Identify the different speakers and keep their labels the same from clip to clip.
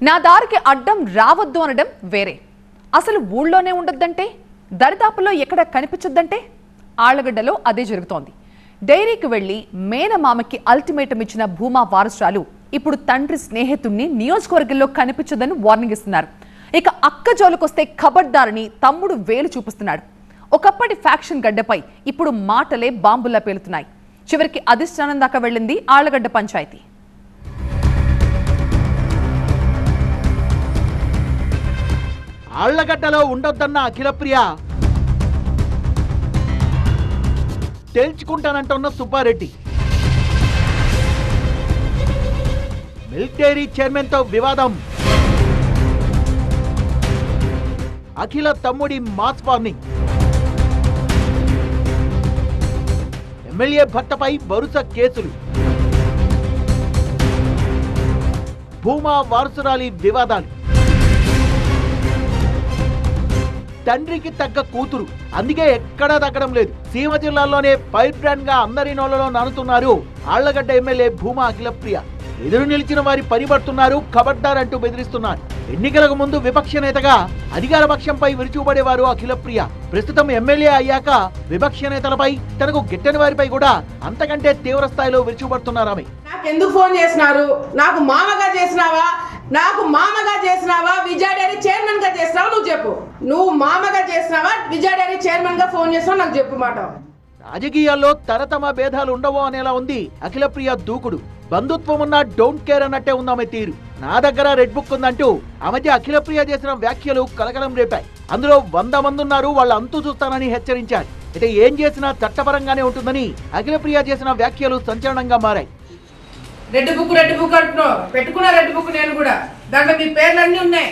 Speaker 1: నా దారికి అడ్డం రావద్దు అనడం వేరే అసలు ఊళ్ళోనే ఉండొద్దంటే దరిదాపుల్లో ఎక్కడ కనిపించొద్దంటే ఆళ్లగడ్డలో అదే జరుగుతోంది డైరీకి వెళ్లి మేనమామకి అల్టిమేటం ఇచ్చిన భూమా వారసురాలు ఇప్పుడు తండ్రి స్నేహితుణ్ణి నియోజకవర్గంలో కనిపించదని వార్నింగ్ ఇస్తున్నారు ఇక అక్క జోలుకొస్తే ఖబర్దారని తమ్ముడు వేలు చూపిస్తున్నాడు ఒకప్పటి ఫ్యాక్షన్ గడ్డపై ఇప్పుడు మాటలే బాంబుల్లా పేలుతున్నాయి చివరికి అధిష్టానం దాకా వెళ్ళింది ఆళ్లగడ్డ పంచాయతీ
Speaker 2: ఆళ్లగడ్డలో ఉండొద్దన్న అఖిలప్రియ తేల్చుకుంటానంటున్న సుబ్బారెడ్డి మిల్క్ డైరీ చైర్మన్ తో వివాదం అఖిల తమ్ముడి మాస్ వార్నింగ్ ఎమ్మెల్యే భర్తపై వరుస కేసులు భూమా వారసురాలి వివాదాలు తండ్రికి తగ్గ కూతురు అందుకే ఎక్కడా తగ్గడం లేదు సీమ జిల్లాలోనే పైర్ బ్రాండ్ గా అందరి నోళ్లలో నానుతున్నారు ఆళ్లగడ్డ ఎమ్మెల్యే భూమా అఖిలప్రియ ఎదురు నిలిచిన వారి పనిపడుతున్నారు ఖబర్దార్ అంటూ బెదిరిస్తున్నారు ఎన్నికలకు ముందు విపక్ష నేతగా అధికార పక్షంపై విరుచుపడేవారు అఖిలప్రియ ప్రస్తుతం ఎమ్మెల్యే అయ్యాక విపక్ష నేతలపై తనకు గిట్టని వారిపై కూడా అంతకంటే తీవ్ర స్థాయిలో విరుచుపడుతున్నారు ఆమె
Speaker 3: నాకు ఎందుకు ఫోన్ చేసినారు నాకు మామగా చేసినావా నాకు మామగా చేసినావా విజయ డైరీ చైర్మన్ గా చేసినావా నువ్వు చెప్పు నువ్వు మామగా చేసినావా విజయ డైరీ చైర్మన్ గా ఫోన్ చేసినావా నాకు చెప్పు మాట
Speaker 2: రాజకీయాల్లో తరతమ భేదాలు ఉండవు అనేలా ఉంది అఖిలప్రియ దూకుడు బంధుత్వం ఉన్న డోంట్ కేర్ అన్నట్టే ఉంది ఆమె తీరు నా దగ్గర రెడ్ బుక్ ఉందంటూ ఆ మధ్య అఖిలప్రియ చేసిన వ్యాఖ్యలు కలకలం రేపాయి అందులో వంద మంది ఉన్నారు వాళ్ళ అంతు చూస్తానని హెచ్చరించారు అయితే ఏం చేసినా చట్టపరంగానే ఉంటుందని అఖిలప్రియ చేసిన వ్యాఖ్యలు సంచలనంగా మారాయి
Speaker 3: రెడ్ బుక్ రెడ్ బుక్ అంటున్నావు పెట్టుకున్న రెడ్ బుక్ నేను కూడా దాంట్లో మీ పేర్లు అన్ని ఉన్నాయి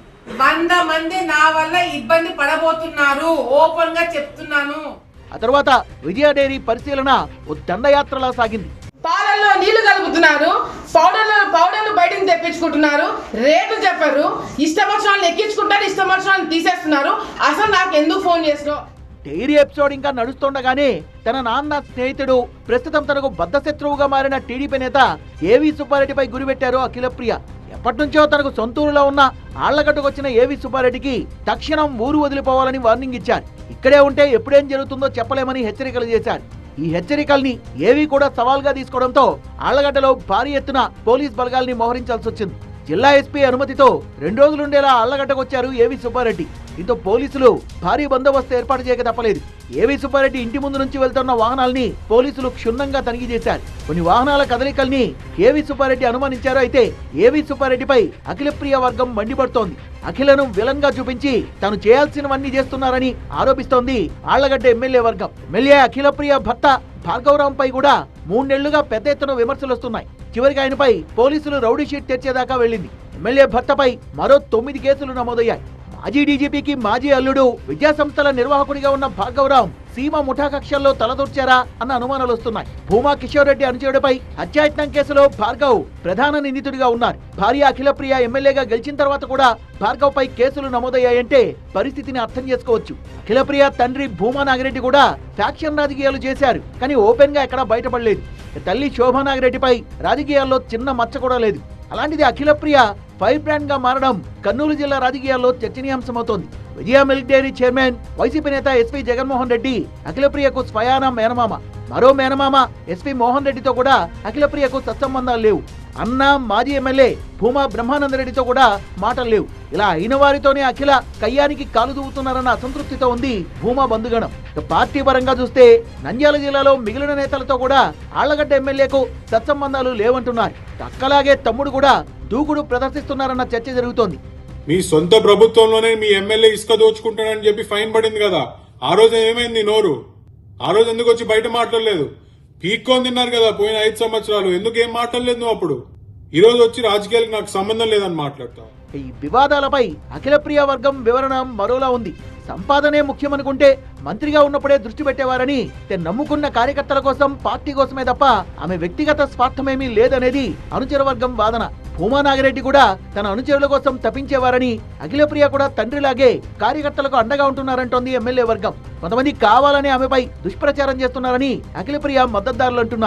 Speaker 3: వంద మంది నా వల్ల ఇబ్బంది పడబోతున్నారు ఓపెన్ గా చెప్తున్నాను
Speaker 2: ఆ తర్వాత విజయ డైరీ పరిశీలన ఓ దండయాత్రలా సాగింది
Speaker 3: పాలల్లో నీళ్లు కలుపుతున్నారు పౌడర్లు పౌడర్లు బయటకు తెప్పించుకుంటున్నారు రేట్లు చెప్పారు ఇష్టం వచ్చిన వాళ్ళని ఎక్కించుకుంటారు ఇష్టం వచ్చిన వాళ్ళని తీసేస్తున్నారు అసలు నాకు ఎందుకు ఫోన్ చేసినావు
Speaker 2: డైరీ ఎపిసోడ్ ఇంకా నడుస్తుండగానే తన నాన్న స్నేహితుడు ప్రస్తుతం తనకు బద్ధశత్రువుగా మారిన టీడీపీ నేత ఏవి సుబ్బారెడ్డిపై గురిపెట్టారు అఖిలప్రియ ఎప్పటి నుంచో తనకు సొంతూరులో ఉన్న ఆళ్లగడ్డకు వచ్చిన ఏవి సుబ్బారెడ్డికి తక్షణం ఊరు వదిలిపోవాలని వార్నింగ్ ఇచ్చారు ఇక్కడే ఉంటే ఎప్పుడేం జరుగుతుందో చెప్పలేమని హెచ్చరికలు చేశారు ఈ హెచ్చరికల్ని ఏవి కూడా సవాల్గా తీసుకోవడంతో ఆళ్లగడ్డలో భారీ ఎత్తున పోలీస్ బలగాల్ని మోహరించాల్సి వచ్చింది జిల్లా ఎస్పీ అనుమతితో రెండు రోజులుండేలా ఆళ్లగడ్డకు వచ్చారు ఏవి సుబ్బారెడ్డి దీంతో పోలీసులు భారీ బందోబస్తు ఏర్పాటు చేయక తప్పలేదు ఏవి సుబ్బారెడ్డి ఇంటి ముందు నుంచి వెళ్తున్న వాహనాల్ని పోలీసులు క్షుణ్ణంగా తనిఖీ చేశారు కొన్ని వాహనాల కదలికల్ని ఏవి సుబ్బారెడ్డి అనుమానించారు అయితే ఏవి సుబ్బారెడ్డిపై అఖిలప్రియ వర్గం మండిపడుతోంది అఖిలను విలన్ గా చూపించి తాను చేయాల్సినవన్నీ చేస్తున్నారని ఆరోపిస్తోంది ఆళ్లగడ్డ ఎమ్మెల్యే వర్గం ఎమ్మెల్యే అఖిలప్రియ భర్త భార్గవరాంపై కూడా మూడేళ్లుగా పెద్ద ఎత్తున విమర్శలు వస్తున్నాయి చివరికి ఆయనపై పోలీసులు రౌడీ షీట్ తెచ్చేదాకా వెళ్ళింది ఎమ్మెల్యే భర్తపై మరో తొమ్మిది కేసులు నమోదయ్యాయి మాజీ డీజీపీకి మాజీ అల్లుడు విద్యాసంస్థల నిర్వాహకుడిగా ఉన్న భార్గవరాం సీమ ముఠా కక్షల్లో తలదూర్చారా అన్న అనుమానాలు వస్తున్నాయి భూమా కిషోర్ రెడ్డి అనుచరుడిపై హత్యాయత్నం కేసులో భార్గవ్ ప్రధాన నిందితుడిగా ఉన్నారు భార్య అఖిలప్రియ ఎమ్మెల్యేగా గెలిచిన తర్వాత కూడా భార్గవ్ పై కేసులు నమోదయ్యాయంటే పరిస్థితిని అర్థం చేసుకోవచ్చు అఖిలప్రియ తండ్రి భూమా నాగిరెడ్డి కూడా ఫ్యాక్షన్ రాజకీయాలు చేశారు కానీ ఓపెన్ గా ఎక్కడా బయటపడలేదు తల్లి శోభా నాగిరెడ్డిపై రాజకీయాల్లో చిన్న మచ్చ కూడా లేదు అలాంటిది అఖిలప్రియ ఫైర్ బ్రాండ్ గా మారడం కర్నూలు జిల్లా రాజకీయాల్లో చర్చనీయాంశమవుతోంది Vijaya milk dairy chairman YCP నేత ఎస్పీ జగన్మోహన్ రెడ్డి అఖిలప్రియకు స్వయాన మేనమామ మరో మేనమామ ఎస్పీ మోహన్ రెడ్డితో కూడా అఖిలప్రియకు సత్సంబంధాలు లేవు అన్న మాజీ ఎమ్మెల్యే భూమా బ్రహ్మానందరెడ్డితో కూడా మాటలు లేవు ఇలా అయిన వారితోనే అఖిల కయ్యానికి కాలు దూవుతున్నారన్న అసంతృప్తితో ఉంది భూమా బంధుగణం ఇక పార్టీ పరంగా చూస్తే నంద్యాల జిల్లాలో మిగిలిన నేతలతో కూడా ఆళ్లగడ్డ ఎమ్మెల్యేకు సత్సంబంధాలు లేవంటున్నారు అక్కలాగే తమ్ముడు కూడా దూకుడు ప్రదర్శిస్తున్నారన్న చర్చ జరుగుతోంది
Speaker 4: మీ సొంత ప్రభుత్వంలోనే మీ ఎమ్మెల్యే ఇసుక దోచుకుంటాడని చెప్పి ఫైన్ పడింది కదా ఆ రోజు ఏమైంది నోరు ఆ రోజు ఎందుకు వచ్చి బయట మాట్లాడలేదు పీక్కొని తిన్నారు కదా పోయిన ఐదు సంవత్సరాలు ఎందుకు ఏం మాట్లాడలేదు నువ్వు అప్పుడు ఈ రోజు వచ్చి రాజకీయాలకు నాకు సంబంధం లేదని మాట్లాడతావు
Speaker 2: ఈ వివాదాలపై అఖిలప్రియ వర్గం వివరణ మరోలా ఉంది సంపాదనే ముఖ్యమనుకుంటే మంత్రిగా ఉన్నప్పుడే దృష్టి పెట్టేవారని తే నమ్ముకున్న కార్యకర్తల కోసం పార్టీ కోసమే తప్ప ఆమె వ్యక్తిగత స్వార్థమేమీ లేదనేది అనుచర వర్గం వాదన భూమా నాగిరెడ్డి కూడా తన అనుచరుల కోసం తప్పించేవారని అఖిలప్రియ కూడా తండ్రిలాగే కార్యకర్తలకు అండగా ఉంటున్నారంటోంది ఎమ్మెల్యే వర్గం కొంతమంది కావాలని ఆమెపై దుష్ప్రచారం చేస్తున్నారని అఖిలప్రియ మద్దతుదారులు అంటున్నారు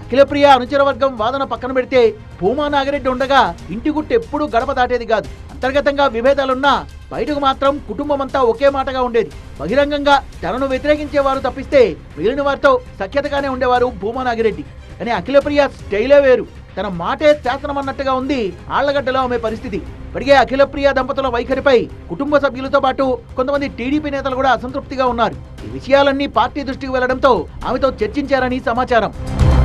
Speaker 2: అఖిలప్రియ అనుచర వర్గం వాదన పక్కన పెడితే భూమా నాగిరెడ్డి ఉండగా ఇంటి గుట్టు ఎప్పుడూ గడప దాటేది కాదు అంతర్గతంగా విభేదాలున్నా బయటకు మాత్రం కుటుంబం అంతా ఒకే మాటగా ఉండేది బహిరంగంగా తనను వ్యతిరేకించే వారు తప్పిస్తే మిగిలిన వారితో సఖ్యతగానే ఉండేవారు భూమా నాగిరెడ్డి కానీ అఖిలప్రియ స్టైలే వేరు తన మాటే శాసనమన్నట్టుగా ఉంది ఆళ్లగడ్డలో ఆమె పరిస్థితి ఇప్పటికే అఖిలప్రియ దంపతుల వైఖరిపై కుటుంబ సభ్యులతో పాటు కొంతమంది టీడీపీ నేతలు కూడా అసంతృప్తిగా ఉన్నారు ఈ విషయాలన్నీ పార్టీ దృష్టికి వెళ్లడంతో ఆమెతో చర్చించారని సమాచారం